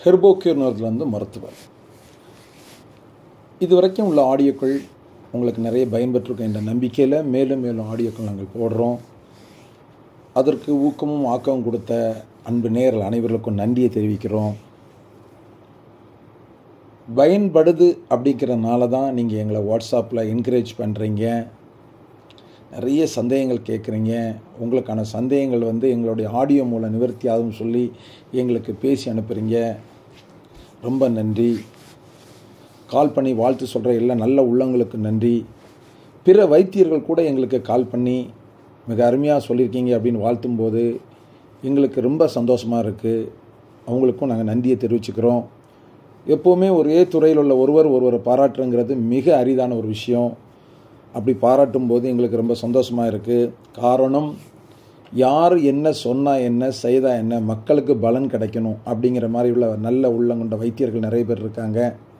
ஹெர்போக்யூர்னர்லேருந்து மருத்துவர் இது வரைக்கும் உள்ள ஆடியோக்கள் உங்களுக்கு நிறைய பயன்பெற்றிருக்கும் என்ற நம்பிக்கையில் மேலும் மேலும் ஆடியோக்கள் நாங்கள் போடுறோம் அதற்கு ஊக்கமும் ஆக்கமும் கொடுத்த அன்பு நேரில் அனைவர்களுக்கும் நன்றியை தெரிவிக்கிறோம் பயன்படுது அப்படிங்கிறனால தான் நீங்கள் எங்களை வாட்ஸ்அப்பில் என்கரேஜ் பண்ணுறீங்க நிறைய சந்தேகங்கள் கேட்குறீங்க உங்களுக்கான சந்தேகங்கள் வந்து எங்களுடைய ஆடியோ மூலம் நிவர்த்தி ஆகும்னு சொல்லி எங்களுக்கு பேசி அனுப்புகிறீங்க ரொம்ப நன்றி கால் பண்ணி வாழ்த்து சொல்கிற எல்லா நல்ல உள்ளங்களுக்கு நன்றி பிற வைத்தியர்கள் கூட எங்களுக்கு கால் பண்ணி மிக அருமையாக சொல்லியிருக்கீங்க அப்படின்னு வாழ்த்தும் போது எங்களுக்கு ரொம்ப சந்தோஷமாக இருக்குது அவங்களுக்கும் நாங்கள் நன்றியை தெரிவிச்சுக்கிறோம் எப்போவுமே ஒரே துறையில் உள்ள ஒருவர் ஒருவரை பாராட்டுங்கிறது மிக அரிதான ஒரு விஷயம் அப்படி பாராட்டும் போது எங்களுக்கு ரொம்ப சந்தோஷமாக இருக்குது காரணம் யார் என்ன சொன்னால் என்ன செய்தால் என்ன மக்களுக்கு பலன் கிடைக்கணும் அப்படிங்கிற மாதிரி உள்ள நல்ல உள்ளங்கொண்ட வைத்தியர்கள் நிறைய பேர் இருக்காங்க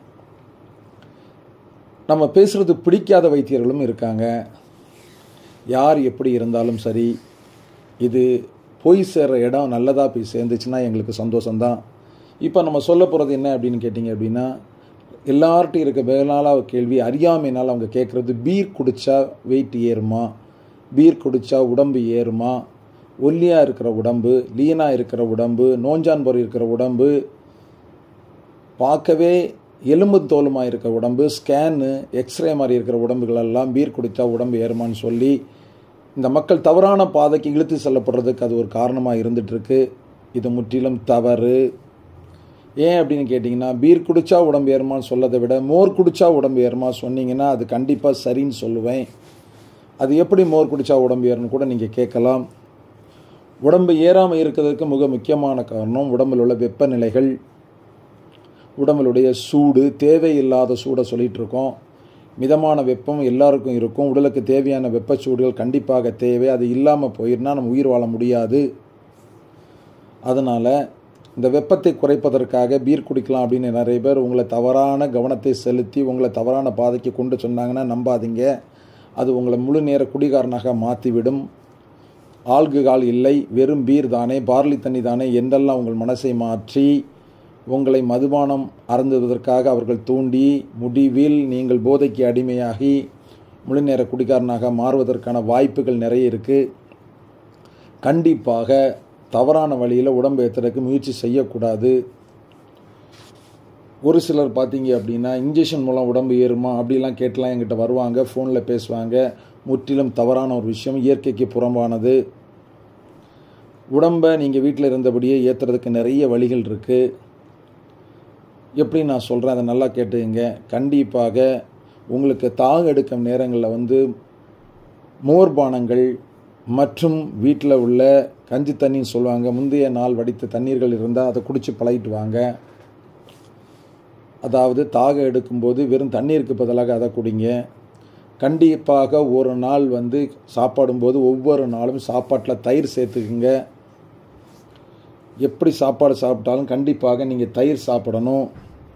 நம்ம பேசுகிறது பிடிக்காத வைத்தியர்களும் இருக்காங்க யார் எப்படி இருந்தாலும் சரி இது போய் சேர்கிற இடம் நல்லதாக போய் சேர்ந்துச்சுன்னா எங்களுக்கு சந்தோஷம்தான் இப்போ நம்ம சொல்ல போகிறது என்ன அப்படின்னு கேட்டிங்க அப்படின்னா எல்லார்ட்டையும் இருக்க வேளாளாக கேள்வி அறியாமைனால் அவங்க கேட்குறது பீர் குடித்தா வெயிட் ஏறுமா பீர் குடித்தா உடம்பு ஏறுமா ஒல்லியாக இருக்கிற உடம்பு லீனாக இருக்கிற உடம்பு நோஞ்சான் பொறி இருக்கிற உடம்பு பார்க்கவே எலும்பு தோலுமாக இருக்கிற உடம்பு ஸ்கேனு எக்ஸ்ரே மாதிரி இருக்கிற உடம்புகளெல்லாம் பீர் குடித்தா உடம்பு ஏறுமான்னு சொல்லி இந்த மக்கள் தவறான பாதைக்கு இழுத்து செல்லப்படுறதுக்கு அது ஒரு காரணமாக இருந்துகிட்ருக்கு இது முற்றிலும் தவறு ஏன் அப்படின்னு கேட்டிங்கன்னா பீர் குடித்தா உடம்பு ஏறுமான்னு சொல்லதை விட மோர் குடித்தா உடம்பு ஏறுமா சொன்னீங்கன்னா அது கண்டிப்பாக சரின்னு சொல்லுவேன் அது எப்படி மோர் குடித்தா உடம்பு ஏறணும் கூட நீங்கள் கேட்கலாம் உடம்பு ஏறாமல் இருக்கிறதுக்கு மிக முக்கியமான காரணம் உடம்பில் உள்ள வெப்பநிலைகள் உடம்புடைய சூடு தேவையில்லாத சூடை சொல்லிகிட்டு இருக்கோம் மிதமான வெப்பம் எல்லாருக்கும் இருக்கும் உடலுக்கு தேவையான வெப்பச்சூடுகள் கண்டிப்பாக தேவை அது இல்லாமல் போயிருந்தா நம்ம உயிர் வாழ முடியாது அதனால் இந்த வெப்பத்தை குறைப்பதற்காக பீர் குடிக்கலாம் அப்படின்னு நிறைய பேர் உங்களை தவறான கவனத்தை செலுத்தி உங்களை தவறான பாதைக்கு கொண்டு சொன்னாங்கன்னா நம்பாதீங்க அது உங்களை முழு நேர குடிகாரனாக மாற்றிவிடும் ஆல்குகால் இல்லை வெறும் பீர் தானே பார்லி தண்ணி தானே என்றெல்லாம் உங்கள் மனசை மாற்றி உங்களை மதுபானம் அருந்துவதற்காக அவர்கள் தூண்டி முடிவில் நீங்கள் போதைக்கு அடிமையாகி முழு நேர குடிகாரனாக மாறுவதற்கான வாய்ப்புகள் நிறைய இருக்குது கண்டிப்பாக தவறான வழியில் உடம்பு ஏற்றுறதுக்கு முயற்சி செய்யக்கூடாது ஒரு சிலர் பார்த்தீங்க அப்படின்னா இன்ஜெக்ஷன் மூலம் உடம்பு ஏறுமா அப்படிலாம் கேட்டுலாம் எங்கிட்ட வருவாங்க ஃபோனில் பேசுவாங்க முற்றிலும் தவறான ஒரு விஷயம் இயற்கைக்கு புறம்பானது உடம்பை நீங்கள் வீட்டில் இருந்தபடியே ஏற்றுறதுக்கு நிறைய வழிகள் இருக்குது எப்படி நான் சொல்கிறேன் அதை நல்லா கேட்டுங்க கண்டிப்பாக உங்களுக்கு தாக எடுக்கும் நேரங்களில் வந்து மோர்பானங்கள் மற்றும் வீட்டில் உள்ள கஞ்சி தண்ணின்னு சொல்லுவாங்க முந்தைய நாள் வடித்த தண்ணீர்கள் இருந்தால் அதை குடித்து பழகிட்டு வாங்க அதாவது தாக எடுக்கும்போது வெறும் தண்ணீருக்கு பதிலாக அதை குடிங்க கண்டிப்பாக ஒரு நாள் வந்து சாப்பாடும்போது ஒவ்வொரு நாளும் சாப்பாட்டில் தயிர் சேர்த்துக்குங்க எப்படி சாப்பாடு சாப்பிட்டாலும் கண்டிப்பாக நீங்கள் தயிர் சாப்பிடணும்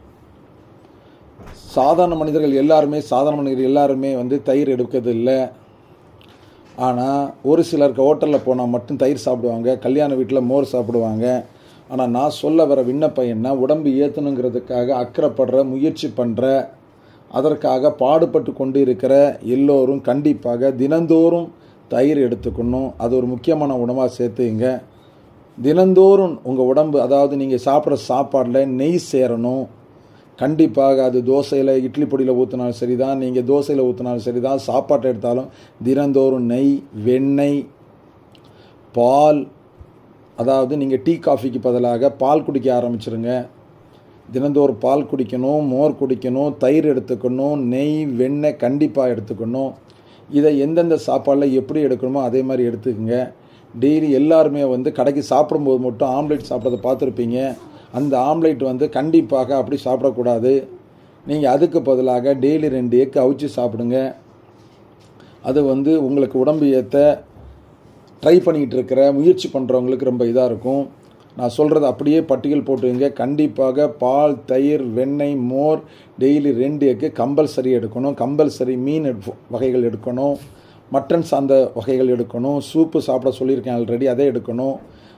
சாதாரண மனிதர்கள் எல்லாருமே சாதாரண மனிதர்கள் எல்லாருமே வந்து தயிர் எடுக்கிறது இல்லை ஆனால் ஒரு சிலருக்கு ஹோட்டலில் போனால் மட்டும் தயிர் சாப்பிடுவாங்க கல்யாண வீட்டில் மோர் சாப்பிடுவாங்க ஆனால் நான் சொல்ல வர விண்ணப்பம் என்ன உடம்பு ஏற்றணுங்கிறதுக்காக அக்கறைப்படுற முயற்சி பண்ணுற அதற்காக பாடுபட்டு கொண்டு இருக்கிற எல்லோரும் கண்டிப்பாக தினந்தோறும் தயிர் எடுத்துக்கணும் அது ஒரு முக்கியமான உணவாக சேர்த்துங்க தினந்தோறும் உங்கள் உடம்பு அதாவது நீங்கள் சாப்பிட்ற சாப்பாடில் நெய் சேரணும் கண்டிப்பாக அது தோசையில் இட்லி பொடியில் ஊற்றினாலும் சரி தான் நீங்கள் தோசையில் ஊற்றினாலும் சரி தான் சாப்பாட்டை எடுத்தாலும் தினந்தோறும் நெய் வெண்ணெய் பால் அதாவது நீங்கள் டீ காஃபிக்கு பதிலாக பால் குடிக்க ஆரம்பிச்சிருங்க தினந்தோறும் பால் குடிக்கணும் மோர் குடிக்கணும் தயிர் எடுத்துக்கணும் நெய் வெண்ணெய் கண்டிப்பாக எடுத்துக்கணும் இதை எந்தெந்த சாப்பாடில் எப்படி எடுக்கணுமோ அதே மாதிரி எடுத்துக்கோங்க டெய்லி எல்லாருமே வந்து கடைக்கு சாப்பிடும்போது மட்டும் ஆம்லேட் சாப்பிட்றத பார்த்துருப்பீங்க அந்த ஆம்லேட் வந்து கண்டிப்பாக அப்படி சாப்பிடக்கூடாது நீங்கள் அதுக்கு பதிலாக டெய்லி ரெண்டு எக் அவிச்சு சாப்பிடுங்க அது வந்து உங்களுக்கு உடம்பு ஏற்ற ட்ரை பண்ணிக்கிட்டு இருக்கிற முயற்சி பண்ணுறவங்களுக்கு ரொம்ப இதாக இருக்கும் நான் சொல்கிறது அப்படியே பட்டியல் போட்டுங்க கண்டிப்பாக பால் தயிர் வெண்ணெய் மோர் டெய்லி ரெண்டு எக்கு கம்பல்சரி எடுக்கணும் கம்பல்சரி மீன் வகைகள் எடுக்கணும் மட்டன் சார்ந்த வகைகள் எடுக்கணும் சூப்பு சாப்பிட சொல்லியிருக்கேன் ஆல்ரெடி அதை எடுக்கணும்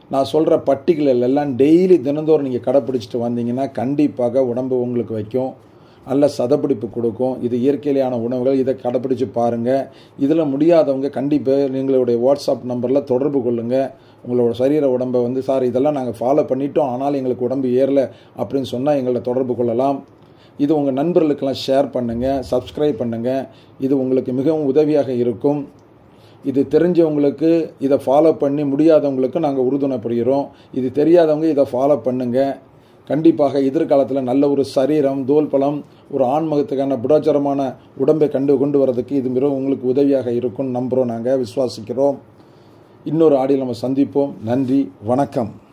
நான் சொல்கிற பட்டிகள் எல்லாம் டெய்லி தினந்தோறும் நீங்கள் கடைப்பிடிச்சிட்டு வந்தீங்கன்னா கண்டிப்பாக உடம்பு உங்களுக்கு வைக்கும் நல்ல சதப்பிடிப்பு கொடுக்கும் இது இயற்கையிலான உணவுகள் இதை கடைப்பிடிச்சு பாருங்கள் இதில் முடியாதவங்க கண்டிப்பாக எங்களுடைய வாட்ஸ்அப் நம்பரில் தொடர்பு கொள்ளுங்கள் உங்களோட சரீர உடம்பை வந்து சார் இதெல்லாம் நாங்கள் ஃபாலோ பண்ணிட்டோம் ஆனால் எங்களுக்கு உடம்பு ஏறல அப்படின்னு சொன்னால் எங்களை தொடர்பு கொள்ளலாம் இது உங்கள் நண்பர்களுக்கெல்லாம் ஷேர் பண்ணுங்கள் சப்ஸ்கிரைப் பண்ணுங்கள் இது உங்களுக்கு மிகவும் உதவியாக இருக்கும் இது தெரிஞ்சவங்களுக்கு இதை ஃபாலோ பண்ணி முடியாதவங்களுக்கு நாங்கள் உறுதுணை புரிகிறோம் இது தெரியாதவங்க இதை ஃபாலோ பண்ணுங்கள் கண்டிப்பாக எதிர்காலத்தில் நல்ல ஒரு சரீரம் தோல் பலம் ஒரு ஆன்மகத்துக்கான புடாச்சரமான உடம்பை கண்டு கொண்டு வரதுக்கு இது மிகவும் உங்களுக்கு உதவியாக இருக்கும்னு நம்புகிறோம் நாங்கள் விசுவாசிக்கிறோம் இன்னொரு ஆடியில் நம்ம சந்திப்போம் நன்றி வணக்கம்